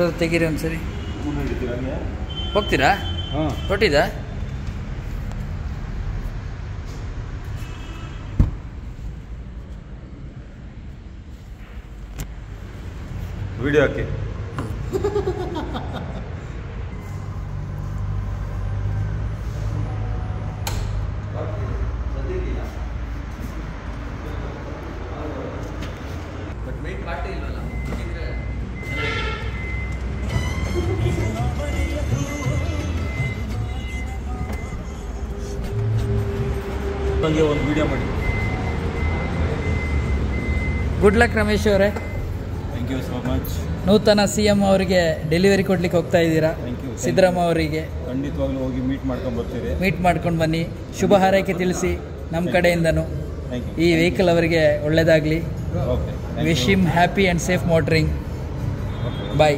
Brother ತೆಗೀರಿ ಒಂದ್ಸರಿ ಮುಂದೆ ಹಿಡಿತೀರಾ ಹಂಗೆ ಹೋಗ್ತೀರಾ ಹಾಂ ಹೊಟ್ಟಿದ ವಿಡಿಯೋ ಹಾಕಿ ಬಟ್ ವೆಯ್ಟ್ ಪಾರ್ಟಿ ಇಲ್ವಲ್ಲ ಹಂಗೆ ಒಂದು ವಿಡಿಯೋ ಮಾಡಿ ಗುಡ್ ಲಕ್ ರಮೇಶ್ ಅವರೇ ಥ್ಯಾಂಕ್ ಯು ಸೋ ಮಚ್ ನೂತನ ಸಿ ಎಂ ಅವರಿಗೆ ಡೆಲಿವರಿ ಕೊಡ್ಲಿಕ್ಕೆ ಹೋಗ್ತಾ ಇದ್ದೀರಾ Thank you. ಸಿದ್ದರಾಮ ಅವರಿಗೆ ಖಂಡಿತವಾಗ್ಲೂ ಹೋಗಿ ಮೀಟ್ ಮಾಡ್ಕೊಂಡು ಬರ್ತೀರಿ ಮೀಟ್ ಮಾಡ್ಕೊಂಡು ಬನ್ನಿ ಶುಭ ಹಾರೈಕೆ ತಿಳಿಸಿ ನಮ್ಮ ಕಡೆಯಿಂದನೂ ಥ್ಯಾಂಕ್ ಈ ಯು ವೆಹಿಕಲ್ ಅವರಿಗೆ ಒಳ್ಳೆಯದಾಗಲಿ okay wish him happy and safe motoring bye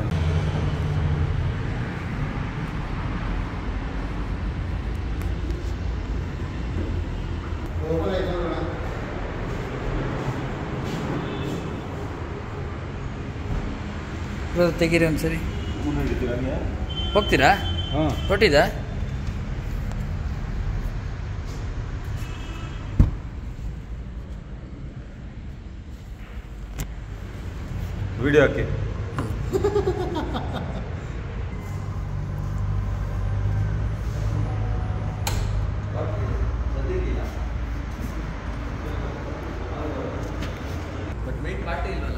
brother ತೆಗೀರಿ ಒಂದ್ಸರಿ ಮುಂದೆ ಹಿಡಿತೀರಾ ಹಂಗೆ ಹೋಗ್ತೀರಾ ಹಾಂ ಹೊಟ್ಟಿದ ವಿಡಿಯೋ ಹಾಕಿ ಬಟ್ ವೆಯ್ಟ್ ಪಾರ್ಟಿ ಇಲ್ವಲ್ಲ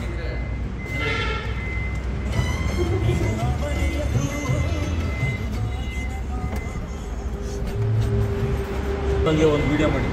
ಹಂಗೆ ಒಂದು ವಿಡಿಯೋ ಮಾಡಿ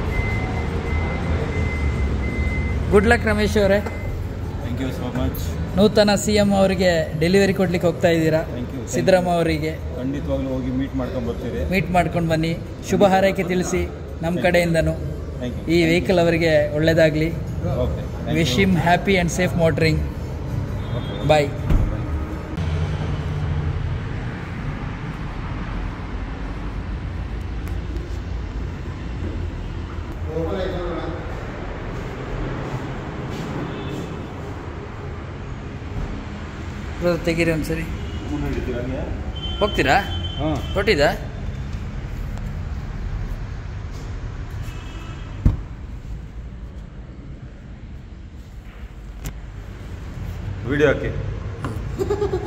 ಗುಡ್ ಲಕ್ ರಮೇಶ್ ಅವರೇ ಥ್ಯಾಂಕ್ ಯು ಸೋ ಮಚ್ ನೂತನ ಸಿ ಎಂ ಅವರಿಗೆ ಡೆಲಿವರಿ ಕೊಡ್ಲಿಕ್ಕೆ ಹೋಗ್ತಾ ಇದ್ದೀರಾ Thank you. ಸಿದ್ದರಾಮ ಅವರಿಗೆ ಖಂಡಿತವಾಗ್ಲೂ ಹೋಗಿ ಮೀಟ್ ಮಾಡ್ಕೊಂಡು ಬರ್ತೀರಿ ಮೀಟ್ ಮಾಡ್ಕೊಂಡು ಬನ್ನಿ ಶುಭ ಹಾರೈಕೆ ತಿಳಿಸಿ ನಮ್ಮ ಕಡೆಯಿಂದನೂ ಥ್ಯಾಂಕ್ ಈ ಯು ವೆಹಿಕಲ್ ಅವರಿಗೆ ಒಳ್ಳೆಯದಾಗಲಿ okay wish him happy and safe motoring bye brother ತೆಗೀರಿ ಒಂದ್ಸರಿ ಮುಂದೆ ಹಿಡಿತೀರಾ ಹಂಗೆ ಹೋಗ್ತೀರಾ ಹಾಂ ಹೊಟ್ಟಿದ ವಿಡಿಯೋ ಹಾಕಿ